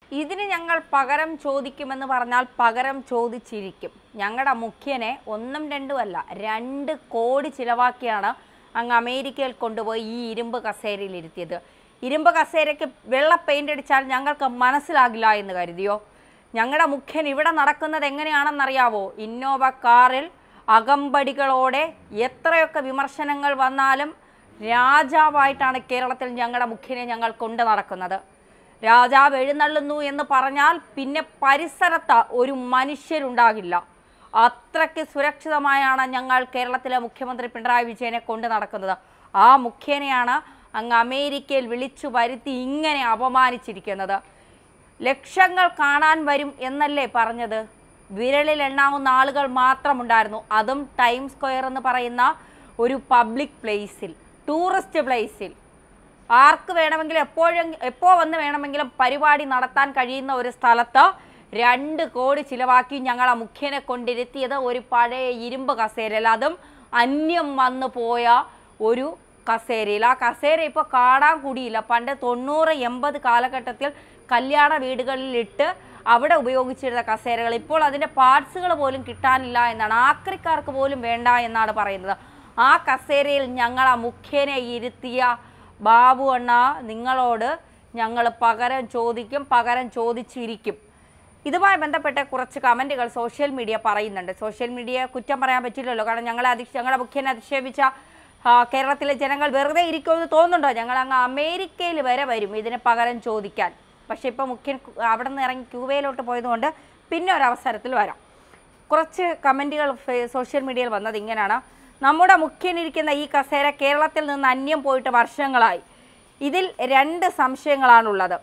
ഇതിന് ഞങ്ങൾ പകരം ചോദിക്കുമെന്ന് പറഞ്ഞാൽ പകരം ചോദിച്ചിരിക്കും ഞങ്ങളുടെ മുഖ്യനെ ഒന്നും രണ്ടും അല്ല രണ്ട് കോടി ചിലവാക്കിയാണ് അങ്ങ് അമേരിക്കയിൽ കൊണ്ടുപോയി ഈ ഇരുമ്പ് കസേരയിൽ ഇരുത്തിയത് ഇരുമ്പ് കസേരയ്ക്ക് വെള്ള പെയിന്റ് അടിച്ചാൽ ഞങ്ങൾക്ക് മനസ്സിലാകില്ല എന്ന് കരുതിയോ ഞങ്ങളുടെ മുഖ്യൻ ഇവിടെ നടക്കുന്നത് എങ്ങനെയാണെന്നറിയാവോ ഇന്നോവ കാറിൽ അകമ്പടികളോടെ എത്രയൊക്കെ വിമർശനങ്ങൾ വന്നാലും രാജാവായിട്ടാണ് കേരളത്തിൽ ഞങ്ങളുടെ മുഖ്യനെ ഞങ്ങൾ കൊണ്ടു നടക്കുന്നത് രാജാവ് എഴുന്നള്ളുന്നു എന്ന് പറഞ്ഞാൽ പിന്നെ പരിസരത്ത് ഒരു മനുഷ്യരുണ്ടാകില്ല അത്രയ്ക്ക് സുരക്ഷിതമായാണ് ഞങ്ങൾ കേരളത്തിലെ മുഖ്യമന്ത്രി പിണറായി വിജയനെ കൊണ്ടു നടക്കുന്നത് ആ മുഖ്യനെയാണ് അങ്ങ് അമേരിക്കയിൽ വിളിച്ചു വരുത്തി ഇങ്ങനെ അപമാനിച്ചിരിക്കുന്നത് ലക്ഷങ്ങൾ കാണാൻ വരും എന്നല്ലേ പറഞ്ഞത് വിരലിൽ എണ്ണാവുന്ന ആളുകൾ മാത്രമുണ്ടായിരുന്നു അതും ടൈം സ്ക്വയർ എന്ന് പറയുന്ന ഒരു പബ്ലിക് പ്ലേസിൽ ടൂറിസ്റ്റ് പ്ലേസിൽ ആർക്ക് വേണമെങ്കിലും എപ്പോഴും എപ്പോൾ വന്ന് വേണമെങ്കിലും പരിപാടി നടത്താൻ കഴിയുന്ന ഒരു സ്ഥലത്ത് രണ്ട് കോടി ചിലവാക്കി ഞങ്ങളെ മുഖ്യനെ കൊണ്ടിരുത്തിയത് ഒരു പഴയ ഇരുമ്പ് കസേരയിൽ അതും അന്യം വന്നു പോയ ഒരു കസേരയിൽ ആ കസേര ഇപ്പോൾ കാണാൻ കൂടിയില്ല പണ്ട് തൊണ്ണൂറ് എൺപത് കാലഘട്ടത്തിൽ കല്യാണ വീടുകളിൽ ഇട്ട് അവിടെ ഉപയോഗിച്ചിരുന്ന കസേരകൾ ഇപ്പോൾ അതിൻ്റെ പാർട്സുകൾ പോലും കിട്ടാനില്ല എന്നാണ് ആക്രിക്കാർക്ക് പോലും വേണ്ട എന്നാണ് പറയുന്നത് ആ കസേരയിൽ ഞങ്ങൾ ആ മുഖ്യനെ ഇരുത്തിയ ബാബു അണ്ണ നിങ്ങളോട് ഞങ്ങൾ പകരം ചോദിക്കും പകരം ചോദിച്ചിരിക്കും ഇതുമായി ബന്ധപ്പെട്ട കുറച്ച് കമൻറ്റുകൾ സോഷ്യൽ മീഡിയ പറയുന്നുണ്ട് സോഷ്യൽ മീഡിയ കുറ്റം പറയാൻ പറ്റില്ലല്ലോ കാരണം ഞങ്ങളെ അധിക്ഷ ഞങ്ങളുടെ മുഖ്യനെ അധിക്ഷേപിച്ച ആ, കേരളത്തിലെ ജനങ്ങൾ വെറുതെ ഇരിക്കുമെന്ന് തോന്നുന്നുണ്ടോ ഞങ്ങൾ അങ്ങ് അമേരിക്കയിൽ വരെ വരും ഇതിന് പകരം ചോദിക്കാൻ പക്ഷേ ഇപ്പോൾ മുഖ്യൻ കു- അവിടെ നിന്ന് ഇറങ്ങി ക്യൂബയിലോട്ട് പോയതുകൊണ്ട് പിന്നെ ഒരു അവസരത്തിൽ വരാം കുറച്ച് കമൻറ്റുകൾ സോഷ്യൽ മീഡിയയിൽ വന്നത് ഇങ്ങനെയാണ് നമ്മുടെ മുഖ്യനിരിക്കുന്ന ഈ കസേര കേരളത്തിൽ നിന്ന് അന്യം പോയിട്ട് വർഷങ്ങളായി ഇതിൽ രണ്ട് സംശയങ്ങളാണുള്ളത്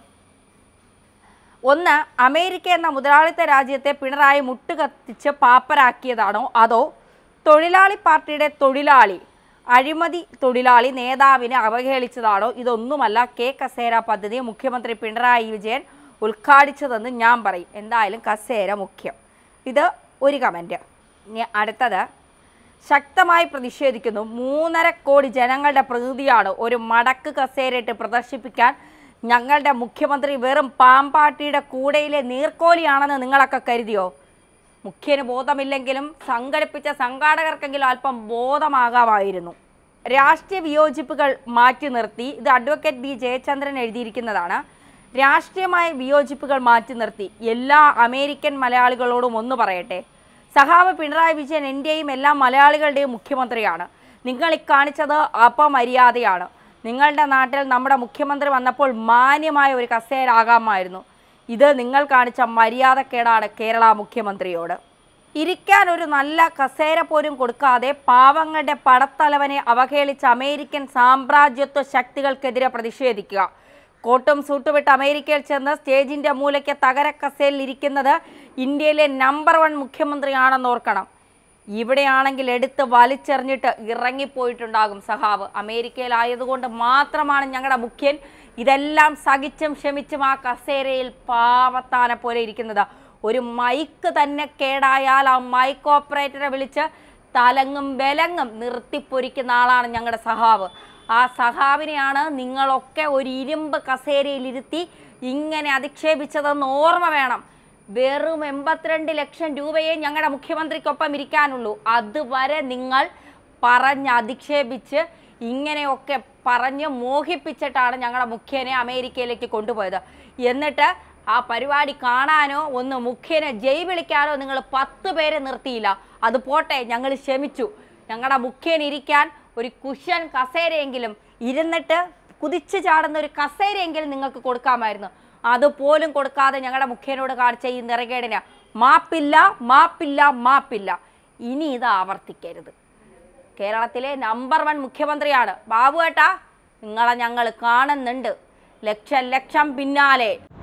ഒന്ന് അമേരിക്ക എന്ന മുതലാളിത്ത രാജ്യത്തെ പിണറായി മുട്ടുകത്തിച്ച് പാപ്പരാക്കിയതാണോ അതോ തൊഴിലാളി പാർട്ടിയുടെ തൊഴിലാളി അഴിമതി തൊഴിലാളി നേതാവിനെ അവഹേളിച്ചതാണോ ഇതൊന്നുമല്ല കെ കസേര പദ്ധതി മുഖ്യമന്ത്രി പിണറായി വിജയൻ ഉദ്ഘാടിച്ചതെന്ന് ഞാൻ പറയും എന്തായാലും കസേര മുഖ്യം ഇത് ഒരു കമൻറ്റ് ഇനി അടുത്തത് ശക്തമായി പ്രതിഷേധിക്കുന്നു മൂന്നര കോടി ജനങ്ങളുടെ പ്രതിനിധിയാണ് ഒരു മടക്ക് കസേരയിട്ട് പ്രദർശിപ്പിക്കാൻ ഞങ്ങളുടെ മുഖ്യമന്ത്രി വെറും പാമ്പാട്ടിയുടെ കൂടയിലെ നീർക്കോലിയാണെന്ന് നിങ്ങളൊക്കെ കരുതിയോ മുഖ്യന് ബോധമില്ലെങ്കിലും സംഘടിപ്പിച്ച സംഘാടകർക്കെങ്കിലും അല്പം ബോധമാകാമായിരുന്നു രാഷ്ട്രീയ വിയോജിപ്പുകൾ മാറ്റി നിർത്തി ഇത് അഡ്വക്കേറ്റ് ബി ജയചന്ദ്രൻ എഴുതിയിരിക്കുന്നതാണ് രാഷ്ട്രീയമായ വിയോജിപ്പുകൾ മാറ്റി നിർത്തി എല്ലാ അമേരിക്കൻ മലയാളികളോടും ഒന്ന് പറയട്ടെ സഹാബ് പിണറായി വിജയൻ എൻ്റെയും എല്ലാ മലയാളികളുടെയും മുഖ്യമന്ത്രിയാണ് നിങ്ങൾ ഈ കാണിച്ചത് അപമര്യാദയാണ് നിങ്ങളുടെ നാട്ടിൽ നമ്മുടെ മുഖ്യമന്ത്രി വന്നപ്പോൾ മാന്യമായ ഒരു കസേരാകാമായിരുന്നു ഇത് നിങ്ങൾ കാണിച്ച മര്യാദക്കേടാണ് കേരള മുഖ്യമന്ത്രിയോട് ഇരിക്കാൻ ഒരു നല്ല കസേര പോലും കൊടുക്കാതെ പാവങ്ങളുടെ പടത്തലവനെ അവഹേളിച്ച അമേരിക്കൻ സാമ്രാജ്യത്വ ശക്തികൾക്കെതിരെ പ്രതിഷേധിക്കുക കോട്ടും സൂട്ടുവിട്ട് അമേരിക്കയിൽ ചെന്ന് സ്റ്റേജിന്റെ മൂലയ്ക്ക് തകര കസേരയിൽ ഇരിക്കുന്നത് ഇന്ത്യയിലെ നമ്പർ വൺ മുഖ്യമന്ത്രിയാണെന്ന് ഓർക്കണം ഇവിടെയാണെങ്കിൽ എടുത്ത് വലിച്ചെറിഞ്ഞിട്ട് ഇറങ്ങിപ്പോയിട്ടുണ്ടാകും സഹാബ് അമേരിക്കയിലായതുകൊണ്ട് മാത്രമാണ് ഞങ്ങളുടെ മുഖ്യൻ ഇതെല്ലാം സഹിച്ചും ക്ഷമിച്ചും ആ കസേരയിൽ പാവത്താനെ പോലെ ഇരിക്കുന്നത് ഒരു മൈക്ക് തന്നെ കേടായാൽ ആ മൈക്ക് ഓപ്പറേറ്ററെ വിളിച്ച് തലങ്ങും വിലങ്ങും നിർത്തിപ്പൊരിക്കുന്ന ആളാണ് ഞങ്ങളുടെ സഹാബ് ആ സഹാബിനെയാണ് നിങ്ങളൊക്കെ ഒരു ഇരുമ്പ് കസേരയിലിരുത്തി ഇങ്ങനെ അധിക്ഷേപിച്ചതെന്ന് ഓർമ്മ വേണം വെറും എൺപത്തിരണ്ട് ലക്ഷം രൂപയെ ഞങ്ങളുടെ മുഖ്യമന്ത്രിക്കൊപ്പം ഇരിക്കാനുള്ളൂ അതുവരെ നിങ്ങൾ പറഞ്ഞ് അധിക്ഷേപിച്ച് ഇങ്ങനെയൊക്കെ പറഞ്ഞ് മോഹിപ്പിച്ചിട്ടാണ് ഞങ്ങളുടെ മുഖ്യനെ അമേരിക്കയിലേക്ക് കൊണ്ടുപോയത് എന്നിട്ട് ആ പരിപാടി കാണാനോ ഒന്ന് മുഖ്യനെ ജയ് വിളിക്കാനോ നിങ്ങൾ പത്ത് പേരെ നിർത്തിയില്ല അത് പോട്ടെ ഞങ്ങൾ ക്ഷമിച്ചു ഞങ്ങളുടെ മുഖ്യൻ ഇരിക്കാൻ ഒരു കുഷ്യൻ കസേരയെങ്കിലും ഇരുന്നിട്ട് കുതിച്ചു ചാടുന്ന ഒരു കസേരയെങ്കിലും നിങ്ങൾക്ക് കൊടുക്കാമായിരുന്നു അതുപോലും കൊടുക്കാതെ ഞങ്ങളുടെ മുഖ്യനോട് കാണിച്ച ഈ നിറകേടിന് മാപ്പില്ല മാപ്പില്ല മാപ്പില്ല ഇനി ഇത് ആവർത്തിക്കരുത് കേരളത്തിലെ നമ്പർ വൺ മുഖ്യമന്ത്രിയാണ് ബാബു ഏട്ടാ നിങ്ങളെ ഞങ്ങൾ കാണുന്നുണ്ട് ലക്ഷം ലക്ഷം പിന്നാലെ